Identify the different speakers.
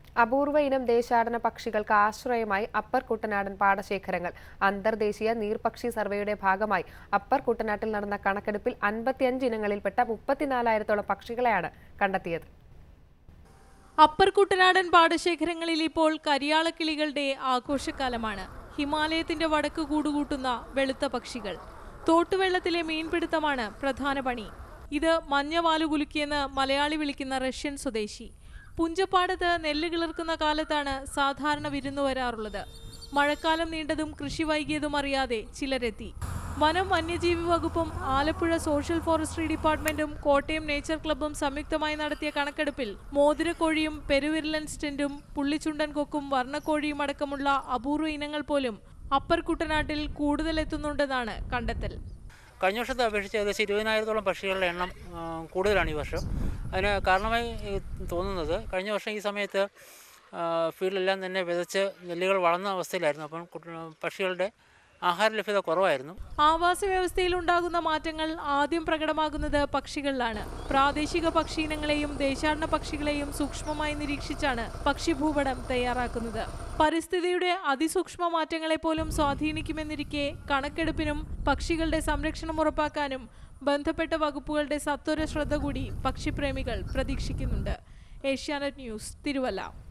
Speaker 1: അപൂർവ ഇനം ദേശാടന പക്ഷികൾക്ക് ആശ്രയമായി അപ്പർ കുട്ടനാടൻ പാടശേഖരങ്ങൾ അന്തർദേശീയ നീർപക്ഷി സർവേയുടെ ഭാഗമായി അപ്പർ കുട്ടനാട്ടിൽ നടന്ന കണക്കെടുപ്പിൽ അൻപത്തിയഞ്ച് ഇനങ്ങളിൽപ്പെട്ട മുപ്പത്തിനാലായിരത്തോളം പക്ഷികളെയാണ് കണ്ടെത്തിയത്
Speaker 2: അപ്പർ കുട്ടനാടൻ പാടശേഖരങ്ങളിൽ ഇപ്പോൾ കരിയാളക്കിളികളുടെ ആഘോഷക്കാലമാണ് ഹിമാലയത്തിന്റെ വടക്ക് കൂടുകൂട്ടുന്ന വെളുത്ത പക്ഷികൾ തോട്ടുവെള്ളത്തിലെ മീൻപിടുത്തമാണ് പ്രധാന പണി ഇത് മഞ്ഞവാലു കുലുക്കിയെന്ന് മലയാളി വിളിക്കുന്ന റഷ്യൻ സ്വദേശി പുഞ്ചപ്പാടത്ത് നെല്ല് കിളിർക്കുന്ന കാലത്താണ് സാധാരണ വിരുന്നു വരാറുള്ളത് മഴക്കാലം നീണ്ടതും കൃഷി വൈകിയതും അറിയാതെ ചിലരെത്തി വനം വന്യജീവി വകുപ്പും ആലപ്പുഴ സോഷ്യൽ ഫോറസ്ട്രി ഡിപ്പാർട്ട്മെന്റും കോട്ടയം നേച്ചർ ക്ലബ്ബും സംയുക്തമായി നടത്തിയ കണക്കെടുപ്പിൽ മോതിരക്കോഴിയും പെരുവിരലൻ സ്റ്റെന്റും പുള്ളിച്ചുണ്ടൻ കൊക്കും വർണ്ണക്കോഴിയും അടക്കമുള്ള അപൂർവ ഇനങ്ങൾ പോലും അപ്പർ കുട്ടനാട്ടിൽ കൂടുതൽ എത്തുന്നുണ്ടെന്നാണ് കണ്ടെത്തൽ
Speaker 3: കഴിഞ്ഞ വർഷത്തെ അപേക്ഷിച്ച് ഏകദേശം ഇരുപതിനായിരത്തോളം പക്ഷികളുടെ എണ്ണം ആ, കൂടുതലാണ് ഈ വർഷം അതിന് കാരണമായി ഈ തോന്നുന്നത് കഴിഞ്ഞ വർഷം ഈ സമയത്ത് ആ, ഫീൽഡിലെല്ലാം തന്നെ വിതച്ച് നെല്ലുകൾ വളർന്ന അവസ്ഥയിലായിരുന്നു അപ്പം കുട്ട- പക്ഷികളുടെ ആഹാര ലഭ്യത കുറവായിരുന്നു
Speaker 2: ആവാസ വ്യവസ്ഥയിൽ ഉണ്ടാകുന്ന മാറ്റങ്ങൾ ആദ്യം പ്രകടമാകുന്നത് പക്ഷികളിലാണ് പ്രാദേശിക പക്ഷി ഇനങ്ങളെയും ദേശാടന പക്ഷികളെയും സൂക്ഷ്മമായി നിരീക്ഷിച്ചാണ് പക്ഷിഭൂപടം തയ്യാറാക്കുന്നത് പരിസ്ഥിതിയുടെ അതിസൂക്ഷ്മ മാറ്റങ്ങളെ പോലും സ്വാധീനിക്കുമെന്നിരിക്കെ കണക്കെടുപ്പിനും പക്ഷികളുടെ സംരക്ഷണം ഉറപ്പാക്കാനും ബന്ധപ്പെട്ട വകുപ്പുകളുടെ സത്വര ശ്രദ്ധ കൂടി പക്ഷിപ്രേമികൾ പ്രതീക്ഷിക്കുന്നുണ്ട് ഏഷ്യാനെറ്റ് ന്യൂസ് തിരുവല്ല